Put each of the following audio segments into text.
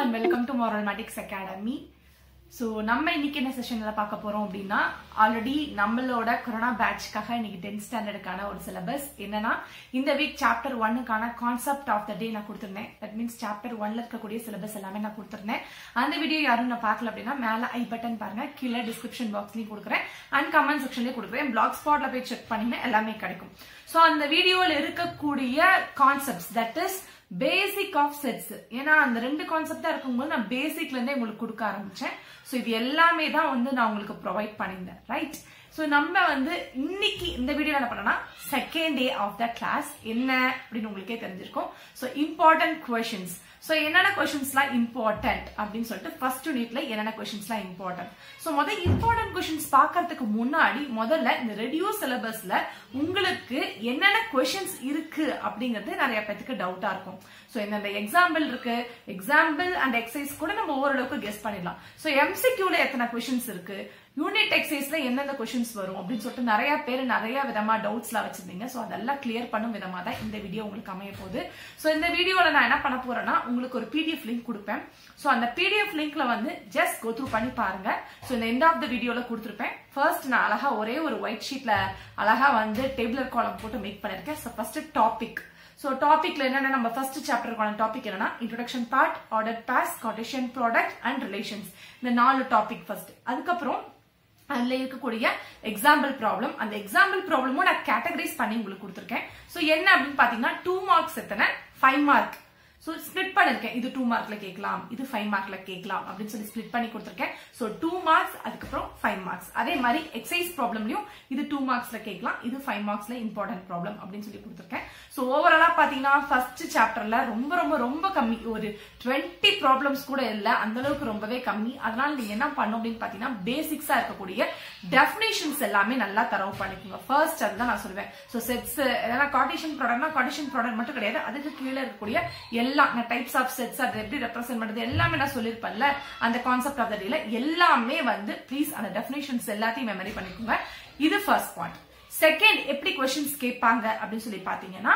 and welcome to Moralmatics academy so நம்ம இன்னைக்கு என்ன செஷன்ல பார்க்க போறோம் அப்படின்னா ஆல்ரெடி நம்மளோட கொரோனா பேட்ச்க்காக இன்னைக்கு டென்த் ஸ்டாண்டர்டுக்கான ஒரு சிலபஸ் என்னன்னா இந்த வீக் சாப்டர் ஒன்னுக்கான கான்செப்ட் ஆஃப் த டே நான் கொடுத்துருந்தேன் தட் மீன்ஸ் சாப்டர் ஒன்ல இருக்கக்கூடிய சிலபஸ் எல்லாமே நான் கொடுத்துருந்தேன் அந்த வீடியோ யாரும் நான் பார்க்கல அப்படின்னா மேல ஐ பட்டன் பாருங்க கீழே டிஸ்கிரிப்ஷன் பாக்ஸ்லயும் கொடுக்குறேன் அண்ட் கமெண்ட் செக்ஷன்லயும் கொடுக்குறேன் பிளாக் ஸ்பாட்ல போய் செக் பண்ணீங்கன்னா எல்லாமே கிடைக்கும் ஸோ அந்த வீடியோவில் இருக்கக்கூடிய concepts that is basic of sets ஏன்னா அந்த ரெண்டு கான்செப்டா இருக்கும்போது நான் பேசிக்ல இருந்தே உங்களுக்கு கொடுக்க ஆரம்பிச்சேன் ஸோ இது எல்லாமே தான் வந்து நான் உங்களுக்கு ப்ரொவைட் பண்ணியிருந்தேன் ரைட் ஸோ நம்ம வந்து இன்னைக்கு இந்த வீடியோ என்ன பண்ணனா second day of the class என்ன அப்படின்னு உங்களுக்கே தெரிஞ்சிருக்கும் ஸோ இம்பார்ட்டன்ட் கொஷின்ஸ் ஸோ என்னென்ன கொஷின்ஸ்லாம் இம்பார்ட்டன்ட் அப்படின்னு சொல்லிட்டு ஃபர்ஸ்ட் யூனிட்ல என்னென்ன கொஷின்ஸ்லாம் இம்பார்ட்டன்ட் ஸோ முதல் இம்பார்ட்டன்ட் கொஷின்ஸ் பார்க்கறதுக்கு முன்னாடி முதல்ல இந்த ரெடியூஸ் சிலபஸ்ல உங்களுக்கு என்னென்ன கொஷின்ஸ் இருக்கு அப்படிங்கிறது நிறைய பேத்துக்கு டவுட்டா இருக்கும் ஸோ இந்த எக்ஸாம்பிள் இருக்கு எக்ஸாம்பிள் அண்ட் எக்ஸசைஸ் கூட நம்ம ஓரளவுக்கு கெஸ் பண்ணிடலாம் ஸோ எம்சிக்யூல எத்தனை கொஷின்ஸ் இருக்கு யூனிட் எக்ஸசைஸ்ல எந்தெந்த கொஷின்ஸ் வரும் அப்படின்னு சொல்லிட்டு நிறைய பேர் நிறைய விதமா டவுட்ஸ்லாம் வச்சிருந்தீங்க ஸோ அதெல்லாம் கிளியர் பண்ணும் விதமா தான் இந்த வீடியோ உங்களுக்கு அமைய போகுது ஸோ இந்த வீடியோல நான் என்ன பண்ண போறேன்னா உங்களுக்கு ஒரு பிடிஎஃப் லிங்க் கொடுப்பேன் ஸோ அந்த பிடிஎஃப் லிங்க்ல வந்து ஜஸ்ட் கோ த்ரூ பண்ணி பாருங்க ஸோ இந்த எண்ட் ஆஃப் த வீடியோல கொடுத்துருப்பேன் ஃபர்ஸ்ட் நான் அழகா ஒரே ஒரு ஒயிட் ஷீட்ல அழகா வந்து டேபிளர் காலம் போட்டு மேக் பண்ணிருக்கேன் ஸோ ஃபர்ஸ்ட் டாபிக் ஸோ டாபிக்ல என்னென்ன நம்ம ஃபர்ஸ்ட் சாப்டருக்கான டாபிக் என்னன்னா introduction part order pairs Cartesian product and relations இந்த நாலு டாபிக் ஃபர்ஸ்ட் அதுக்கப்புறம் அதுல இருக்கக்கூடிய எக்ஸாம்பிள் ப்ராப்ளம் அந்த எக்ஸாம்பிள் ப்ராப்ளமும் நான் கேட்டகரைஸ் பண்ணி உங்களுக்கு கொடுத்துருக்கேன் ஸோ என்ன அப்படின்னு பாத்தீங்கன்னா டூ மார்க்ஸ் எத்தனை ஃபைவ் மார்க் ஸோ ஸ்பிளிட் பண்ணிருக்கேன் இது டூ மார்க்ல கேட்கலாம் இது ஃபைவ் மார்க்ல கேட்கலாம் அப்படின்னு சொல்லி ஸ்பிளிட் பண்ணி கொடுத்துருக்கேன் ஸோ டூ மார்க்ஸ் அதுக்கப்புறம் ஃபைவ் மார்க்ஸ் அதே மாதிரி எக்ஸசைஸ் ப்ராப்ளம்லயும் இது டூ மார்க்ஸ்ல கேட்கலாம் இது ஃபைவ் மார்க்ஸ்ல இம்பார்ட்டன்ட் ப்ராப்ளம் அப்படின்னு சொல்லி கொடுத்துருக்கேன் ஸோ ஓவராலா பாத்தீங்கன்னா ஃபர்ஸ்ட் சாப்டர்ல ரொம்ப ரொம்ப ரொம்ப கம்மி ஒரு டுவெண்ட்டி ப்ராப்ளம்ஸ் கூட இல்லை அந்த அளவுக்கு ரொம்பவே கம்மி அதனால நீங்க என்ன பண்ணும் அப்படின்னு பாத்தீங்கன்னா பேசிக்ஸா இருக்கக்கூடிய டெஃபினேஷன்ஸ் எல்லாமே நல்லா தரவு பண்ணிக்கோங்க ஃபர்ஸ்ட் அதுதான் நான் சொல்லுவேன் ஸோ செட்ஸ் ஏன்னா கார்டேஷன் ப்ராடக்ட்னா கார்டேஷன் ப்ராடக்ட் மட்டும் கிடையாது அதுக்கு கீழே இருக்கக்கூடிய எல்லா டைப்ஸ் ஆஃப் செட்ஸ் அது எப்படி ரெப்ரசென்ட் பண்றது எல்லாமே நான் சொல்லியிருப்பேன்ல அந்த கான்செப்ட் ஆஃப் த டேல எல்லாமே வந்து ப்ளீஸ் அந்த டெஃபினேஷன்ஸ் எல்லாத்தையும் மெமரி பண்ணிக்கோங்க இது ஃபர்ஸ்ட் பாயிண்ட் செகண்ட் எப்படி கொஸ்டின்ஸ் கேட்பாங்க அப்படின்னு சொல்லி பாத்தீங்கன்னா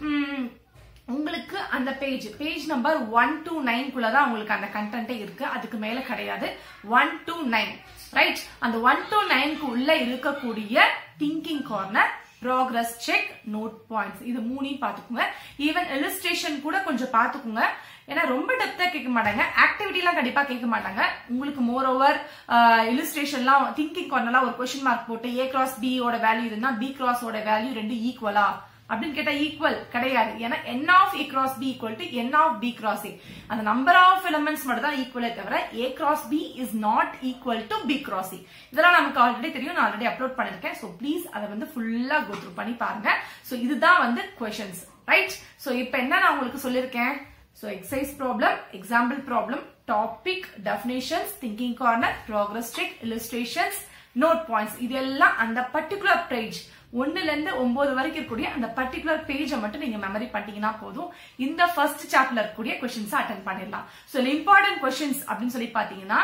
உங்களுக்கு அந்த page page number one two நைன்குள்ள தான் உங்களுக்கு அந்த கண்டென்ட்டே இருக்கு அதுக்கு மேல கிடையாது ஒன் டூ நைன் ரைட் அந்த ஒன் டூ நைன்க்கு உள்ள இருக்கக்கூடிய thinking corner progress check note points இது மூணையும் பார்த்துக்குங்க ஈவன் இலிஸ்ட்ரேஷன் கூட கொஞ்சம் பார்த்துக்குங்க ஏன்னா ரொம்ப டெப்தா கேட்க மாட்டாங்க ஆக்டிவிட்டிலாம் கண்டிப்பா கேட்க மாட்டாங்க உங்களுக்கு மோர் ஓவர் இலிஸ்ட்ரேஷன்லாம் திங்கிங் கார்னர்லாம் ஒரு கொஸ்டின் மார்க் போட்டு ஏ கிராஸ் பி ஓட வேல்யூ இருந்தா பி கிராஸ் ஓட வேல்யூ ரெண்டு ஈக்குவலா அப்படின்னு கேட்டா ஈக்குவல் கிடையாது ஏன்னா n of A cross B equal to n of B cross A அந்த நம்பர் ஆஃப் எலிமெண்ட்ஸ் மட்டும் தான் ஈக்குவலே தவிர A cross B is not equal to B cross A இதெல்லாம் நமக்கு ஆல்ரெடி தெரியும் நான் ஆல்ரெடி அப்லோட் பண்ணிருக்கேன் ஸோ ப்ளீஸ் அதை வந்து ஃபுல்லா கோ த்ரூ பண்ணி பாருங்க ஸோ இதுதான் வந்து கொஷன்ஸ் ரைட் ஸோ இப்போ என்ன நான் உங்களுக்கு சொல்லியிருக்கேன் so exercise problem example problem topic definitions thinking corner progress check illustrations note points இது எல்லாம் அந்த பர்டிகுலர் பேஜ் ஒன்னுல இருந்து ஒன்பது வரைக்கும் இருக்கக்கூடிய அந்த பர்டிகுலர் பேஜை மட்டும் நீங்க மெமரி பண்ணிட்டீங்கன்னா போதும் இந்த ஃபர்ஸ்ட் சாப்டர்ல இருக்கக்கூடிய கொஸ்டின்ஸ் அட்டன் பண்ணிடலாம் ஸோ இம்பார்ட்டன்ட் கொஸ்டின்ஸ் அப்படின்னு சொல்லி பாத்தீங்கன்னா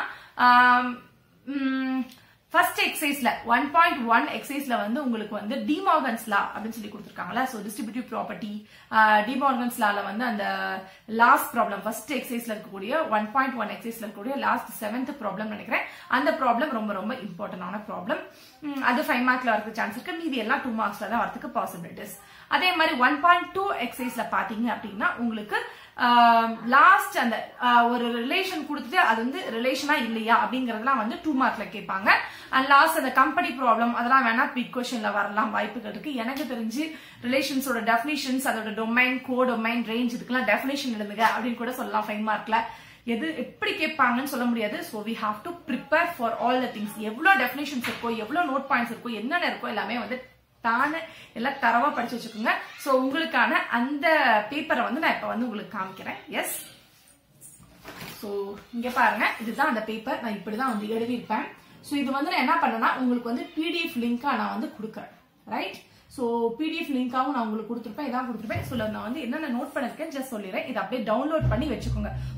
ஃபர்ஸ்ட் எக்ஸசைஸ்ல ஒன் பாயிண்ட் ஒன் எக்ஸசைஸ்ல வந்து உங்களுக்கு வந்து டிமார்கன்ஸ் லா அப்படின்னு சொல்லி கொடுத்துருக்காங்களா ஸோ டிஸ்ட்ரிபியூட்டிவ் ப்ராப்பர்ட்டி டிமார்கன்ஸ் லால வந்து அந்த லாஸ்ட் ப்ராப்ளம் ஃபர்ஸ்ட் எக்ஸசைஸ்ல இருக்கக்கூடிய ஒன் பாயிண்ட் ஒன் எக்ஸசைஸ்ல இருக்கக்கூடிய லாஸ்ட் செவன்த் ப்ராப்ளம் நினைக்கிறேன் அந்த ப்ராப்ளம் ரொம்ப ரொம்ப இம்பார்ட்டன்டான ப்ராப்ளம் அது ஃபைவ் மார்க்ல வரதுக்கு சான்ஸ் இருக்கு மீதி எல்லாம் டூ மார்க்ஸ்ல தான் வரதுக்கு பாசிபிலிட்டிஸ் அதே மாதிரி ஒன் பாயிண்ட் டூ எக்ஸசைஸ்ல பாத்தீங்க அப்படின்னா உங்களுக்கு லாஸ்ட் அந்த ஒரு ரிலேஷன் கொடுத்துட்டு அது வந்து ரிலேஷனா இல்லையா அப்படிங்கறதெல்லாம் வந்து டூ மார்க்ல கேட்பாங்க அண்ட் லாஸ்ட் அந்த கம்பெனி ப்ராப்ளம் அதெல்லாம் வேணா பிக் கொஸ்டின்ல வரலாம் வாய்ப்புகள் இருக்கு எனக்கு தெரிஞ்சு ரிலேஷன்ஸோட டெஃபினிஷன்ஸ் அதோட டொமைன் கோ டொமைன் ரேஞ்ச் இதுக்கெல்லாம் டெஃபினேஷன் எழுதுங்க அப்படின்னு கூட சொல்லலாம் ஃபைவ் மார்க்ல எது எப்படி கேட்பாங்கன்னு சொல்ல முடியாது so we have to prepare for all the things எவ்வளோ டெஃபினேஷன்ஸ் இருக்கோ எவ்வளோ நோட் பாயிண்ட்ஸ் இருக்கோ என்னென்ன இருக்கோ எல்லாமே வந்து தானே எல்லாம் தரவா படிச்சு வச்சுக்கோங்க ஸோ உங்களுக்கான அந்த பேப்பரை வந்து நான் இப்போ வந்து உங்களுக்கு காமிக்கிறேன் எஸ் ஸோ இங்க பாருங்க இதுதான் அந்த பேப்பர் நான் இப்படிதான் வந்து எழுதியிருப்பேன் ஸோ இது வந்து நான் என்ன பண்ணேன்னா உங்களுக்கு வந்து பிடிஎஃப் லிங்கா நான் வந்து கொடுக்குறேன் ரைட் ஸோ பிடிஎஃப் லிங்காவும் நான் உங்களுக்கு கொடுத்துருப்பேன் இதான் கொடுத்துருப்பேன் ஸோ நான் வந்து என்னென்ன நோட் பண்ணிருக்கேன் ஜஸ்ட் சொல்லிடுறேன் இதை அப்படியே டவுன்லோட் பண்ணி வச்சுக்கோங்க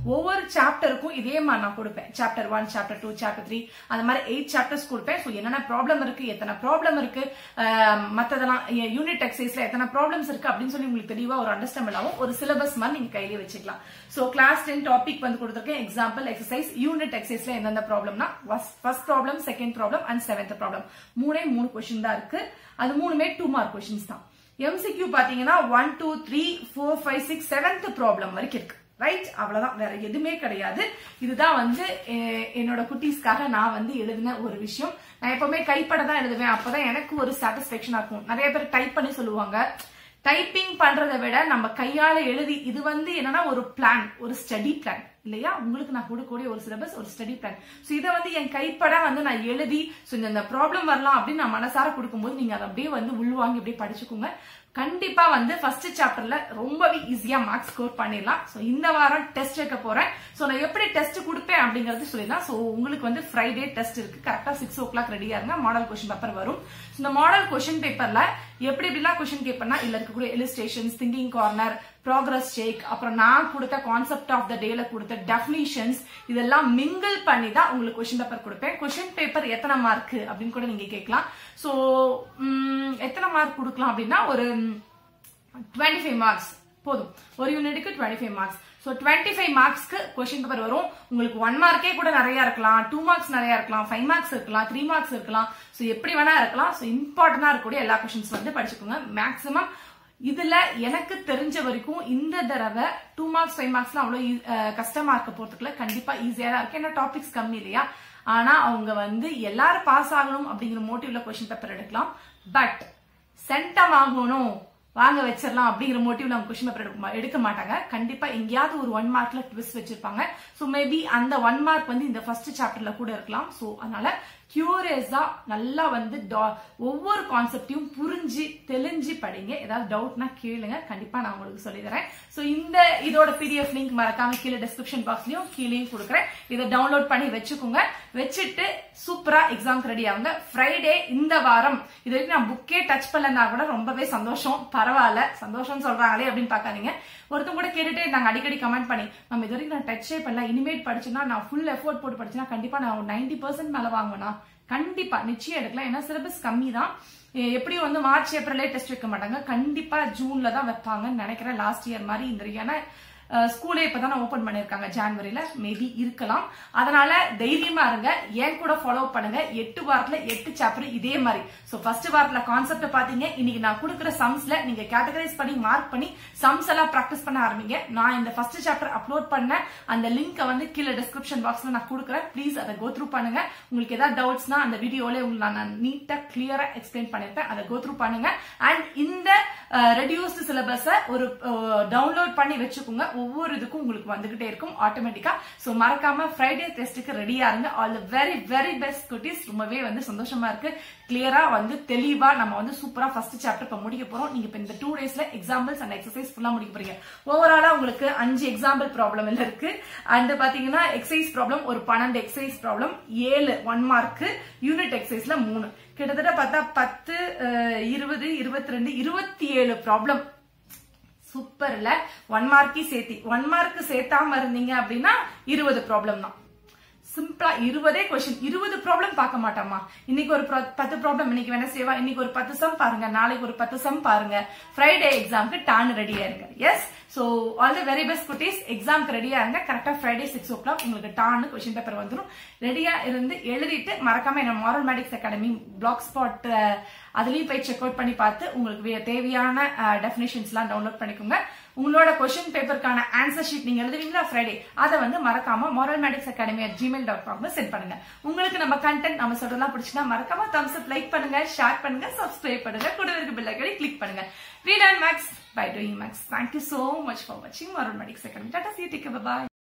ஒவ்வொரு சாப்டருக்கும் இதே மாதிரி நான் கொடுப்பேன் chapter one chapter two chapter three அந்த மாதிரி எயிட் சாப்டர்ஸ் கொடுப்பேன் ஸோ என்னென்ன ப்ராப்ளம் இருக்கு எத்தனை ப்ராப்ளம் இருக்கு ஆஹ் மத்ததெல்லாம் யூனிட் எக்ஸைஸ்ல எத்தனை ப்ராப்ளம்ஸ் இருக்கு அப்படின்னு சொல்லி உங்களுக்கு தெளிவா ஒரு அண்டர்ஸ்டாண்ட் ஆகும் ஒரு சிலபஸ் மாதிரி நீங்க கையிலே வச்சுக்கலாம் ஸோ கிளாஸ் டென் டாபிக் வந்து கொடுத்துருக்கேன் எக்ஸாம்பிள் எக்ஸசைஸ் யூனிட் எக்ஸசைஸ்ல எந்தெந்த ப்ராப்ளம்னா first problem second problem and seventh problem மூணே மூணு கொஸ்டின் தான் இருக்கு அது மூணுமே டூ மார்க் கொஸ்டின்ஸ் தான் எம்சிக்யூ பாத்தீங்கன்னா one two three four five six seventh problem வரைக்கும் இருக்கு ரைட் அவ்வளவுதான் வேற எதுவுமே கிடையாது இதுதான் வந்து எ- என்னோட குட்டீஸ்க்காக நான் வந்து எழுதின ஒரு விஷயம் நான் எப்பவுமே கைப்பட தான் எழுதுவேன் அப்பதான் எனக்கு ஒரு சாட்டிஸ்பேக்ஷனா இருக்கும் நிறைய பேர் டைப் பண்ணி சொல்லுவாங்க டைப்பிங் பண்றதை விட நம்ம கையால எழுதி இது வந்து என்னன்னா ஒரு பிளான் ஒரு ஸ்டடி பிளான் இல்லையா உங்களுக்கு நான் கொடுக்கக்கூடிய ஒரு சிலபஸ் ஒரு ஸ்டடி பிளான் சோ இதை வந்து என் கைப்பட வந்து நான் எழுதி சோ இந்த ப்ராப்ளம் வரலாம் அப்படின்னு நான் மனசார கொடுக்கும்போது நீங்க அதை அப்படியே வந்து உள்வாங்கி அப்படியே படிச்சுக்கோங்க கண்டிப்பா வந்து ஃபர்ஸ்ட் சாப்டர்ல ரொம்பவே ஈஸியா மார்க் ஸ்கோர் பண்ணிடலாம் சோ இந்த வாரம் டெஸ்ட் வைக்க போறேன் சோ நான் எப்படி டெஸ்ட் கொடுப்பேன் அப்படிங்கறது சொல்லிடலாம் சோ உங்களுக்கு வந்து ஃப்ரைடே டெஸ்ட் இருக்கு கரெக்டா சிக்ஸ் ஓ கிளாக் ரெடியா இருங்க மாடல் கொஸ்டின் பேப்பர் வரும் So, இந்த மாடல் கொஸ்டின் பேப்பர்ல எப்படி எப்படிலாம் கொஸ்டின் கேட்பேன்னா இதுல இருக்கக்கூடிய illustrations thinking corner progress check அப்புறம் நான் கொடுத்த கான்செப்ட் ஆஃப் த டேல கொடுத்த டெஃபினிஷன்ஸ் இதெல்லாம் மிங்கிள் பண்ணி தான் உங்களுக்கு கொஸ்டின் பேப்பர் கொடுப்பேன் கொஸ்டின் பேப்பர் எத்தனை மார்க் அப்படின்னு கூட நீங்க கேட்கலாம் சோ எத்தனை மார்க் கொடுக்கலாம் அப்படின்னா ஒரு டுவெண்ட்டி ஃபைவ் மார்க்ஸ் போதும் ஒரு யூனிட்டுக்கு twenty five marks so twenty five மார்க்ஸ்க்கு கொஸ்டின் பேப்பர் வரும் உங்களுக்கு ஒன் மார்க்கே கூட நிறைய இருக்கலாம் டூ மார்க்ஸ் நிறைய இருக்கலாம் ஃபைவ் மார்க்ஸ் இருக்கலாம் த்ரீ மார்க்ஸ் இருக்கலாம் ஸோ எப்படி வேணா இருக்கலாம் ஸோ இம்பார்ட்டண்டா இருக்கக்கூடிய எல்லா கொஸ்டின்ஸ் வந்து படிச்சுக்கோங்க மேக்ஸிமம் இதுல எனக்கு தெரிஞ்ச வரைக்கும் இந்த தடவை டூ மார்க்ஸ் ஃபைவ் மார்க்ஸ்லாம் அவ்வளோ ஈ- அஹ் கஷ்டமா இருக்க போறதுக்குள்ள கண்டிப்பா ஈஸியா தான் இருக்கு ஏன்னா டாபிக்ஸ் கம்மி இல்லையா ஆனா அவங்க வந்து எல்லாரும் பாஸ் ஆகணும் அப்படிங்கிற மோட்டிவ்ல கொஸ்டின் பேப்பர் எடுக்கலாம் பட் சென்டம் வாங்கணும் வாங்க வச்சிடலாம் அப்படிங்கிற மோட்டிவ்ல அவங்க கொஸ்டின் பேப்பர் எடுக்க மா- எடுக்க மாட்டாங்க கண்டிப்பா எங்கேயாவது ஒரு ஒன் மார்க்ல ட்விஸ்ட் வச்சிருப்பாங்க சோ மேபி அந்த ஒன் மார்க் வந்து இந்த ஃபர்ஸ்ட் சாப்டர்ல கூட இருக்கலாம் சோ அதனால கியூரியஸா நல்லா வந்து டா- ஒவ்வொரு கான்செப்டையும் புரிஞ்சு தெளிஞ்சு படிங்க ஏதாவது டவுட்னா கேளுங்க கண்டிப்பா நான் உங்களுக்கு சொல்லி தரேன் சோ இந்த இதோட பிடிஎஃப் லிங்க் மறக்காம கீழே டிஸ்கிரிப்ஷன் பாக்ஸ்லயும் கீழேயும் கொடுக்குறேன் இதை டவுன்லோட் பண்ணி வச்சுக்கோங்க வச்சுட்டு சூப்பரா எக்ஸாம்க்கு ரெடி ஆகுங்க ஃப்ரைடே இந்த வாரம் இது வரைக்கும் நான் புக்கே டச் பண்ணலன்னா கூட ரொம்பவே சந்தோஷம் பரவாயில்ல சந்தோஷம் சொல்றாங்களே அப்படின்னு பாக்காதீங்க ஒருத்தங்க கூட கேட்டுட்டே இருந்தாங்க அடிக்கடி கமெண்ட் பண்ணி நம்ம இது வரைக்கும் நான் டச்சே பண்ணல இனிமேட் படிச்சுன்னா நான் ஃபுல் எஃபோர்ட் போட்டு படிச்சுன்னா கண்டிப்பா நான் ஒரு நைன்டி பர்சன்ட் மேல வாங்குவேனா கண்டிப்பா நிச்சயம் எடுக்கலாம் ஏன்னா சிலபஸ் கம்மி தான் எ- எப்படியும் வந்து மார்ச் ஏப்ரலே டெஸ்ட் வைக்க மாட்டாங்க கண்டிப்பா ஜூன்ல தான் வைப்பாங்கன்னு நினைக்கிறேன் லாஸ்ட் இயர் மாதிரி இந்த ஏன்னா ஸ்கூலே இப்பதான் ஓபன் பண்ணிருக்காங்க ஜான்வரியில மேபி இருக்கலாம் அதனால தைரியமா இருங்க என் கூட ஃபாலோ பண்ணுங்க எட்டு வாரத்துல எட்டு சாப்டர் இதே மாதிரி சோ ஃபர்ஸ்ட் வாரத்துல கான்செப்ட் பாத்தீங்க இன்னைக்கு நான் கொடுக்குற சம்ஸ்ல நீங்க கேட்டகரைஸ் பண்ணி மார்க் பண்ணி சம்ஸ் எல்லாம் பிராக்டிஸ் பண்ண ஆரம்பிங்க நான் இந்த ஃபர்ஸ்ட் சாப்டர் அப்லோட் பண்ண அந்த லிங்கை வந்து கீழே டிஸ்கிரிப்ஷன் பாக்ஸ்ல நான் கொடுக்குறேன் ப்ளீஸ் அதை கோ த்ரூ பண்ணுங்க உங்களுக்கு ஏதாவது டவுட்ஸ்னா அந்த வீடியோல உங்களுக்கு நான் நீட்டா கிளியரா எக்ஸ்பிளைன் பண்ணிருப்பேன் அதை கோ த்ரூ பண்ணுங்க அண்ட் இந்த ரெடியூஸ்டு சிலபஸ ஒரு டவுன்லோட் பண்ணி வச்சுக்கோங்க ஒவ்வொரு இதுக்கும் உங்களுக்கு வந்துகிட்டே இருக்கும் ஆட்டோமேட்டிக்கா சோ மறக்காம ஃப்ரைடே டெஸ்ட்டுக்கு ரெடியா இருங்க all the very very best குட்டீஸ் ரொம்பவே வந்து சந்தோஷமா இருக்கு கிளியரா வந்து தெளிவா நம்ம வந்து சூப்பரா ஃபர்ஸ்ட் சாப்டர் இப்ப முடிக்க போறோம் நீங்க இப்ப இந்த டூ டேஸ்ல எக்ஸாம்பிள்ஸ் அண்ட் எக்ஸசைஸ் ஃபுல்லா முடிக்க போறீங்க ஓவராலா உங்களுக்கு அஞ்சு எக்ஸாம்பிள் ப்ராப்ளம் இருக்கு அண்ட் பாத்தீங்கன்னா எக்ஸசைஸ் ப்ராப்ளம் ஒரு பன்னெண்டு எக்ஸசைஸ் ப்ராப்ளம் ஏழு ஒன் மார்க் யூனிட் எக்ஸசைஸ்ல மூணு கிட்டத்தட்ட பார்த்தா பத்து அஹ், இருபது இருபத்தி ரெண்டு இருபத்தி ஏழு ப்ராப்ளம் சூப்பர்ல ஒன் மார்க்கி சேர்த்தி ஒன் மார்க் சேர்த்தாம இருந்தீங்க அப்படின்னா இருபது ப்ராப்ளம் தான் சிம்பிளா இருபதே கொஸ்டின் இருபது ப்ராப்ளம் பார்க்க மாட்டோமா இன்னைக்கு ஒரு pro- பத்து ப்ராப்ளம் இன்னைக்கு வெனஸ்டேவா இன்னைக்கு ஒரு பத்து சம் பாருங்க நாளைக்கு ஒரு பத்து சம் பாருங்க ஃப்ரைடே எக்ஸாம்க்கு டான் ரெடியா இருங்க yes so all the very best குட்டீஸ் எக்ஸாம்க்கு ரெடியா இருங்க கரெக்டா ஃப்ரைடே சிக்ஸ் ஓ கிளாக் உங்களுக்கு டான்னு கொஸ்டின் பேப்பர் வந்துடும் ரெடியா இருந்து எழுதிட்டு மறக்காம என்ன Moralmatics academy blogspot அதுலயும் போய் செக் அவுட் பண்ணி பார்த்து உங்களுக்கு வே- தேவையான டெஃபினேஷன்ஸ் எல்லாம் டவுன்லோட் பண்ணிக்கோங்க உங்களோட கொஸ்டின் பேப்பருக்கான ஆன்சர் ஷீட் நீங்க எழுதுவீங்களா ஃப்ரைடே அதை வந்து மறக்காம Moralmatics academy at Gmail dot com send பண்ணுங்க உங்களுக்கு நம்ம கண்டென்ட் நம்ம சொல்றதெல்லாம் பிடிச்சுன்னா மறக்காம தம்ஸ் அப் லைக் பண்ணுங்க ஷேர் பண்ணுங்க சப்ஸ்கிரைப் பண்ணுங்க கூட இருக்க பில் ஐக்கனை கிளிக் பண்ணுங்க read and maths by doing maths thank you so much for வாட்சிங் Moralmatics academy tata see take by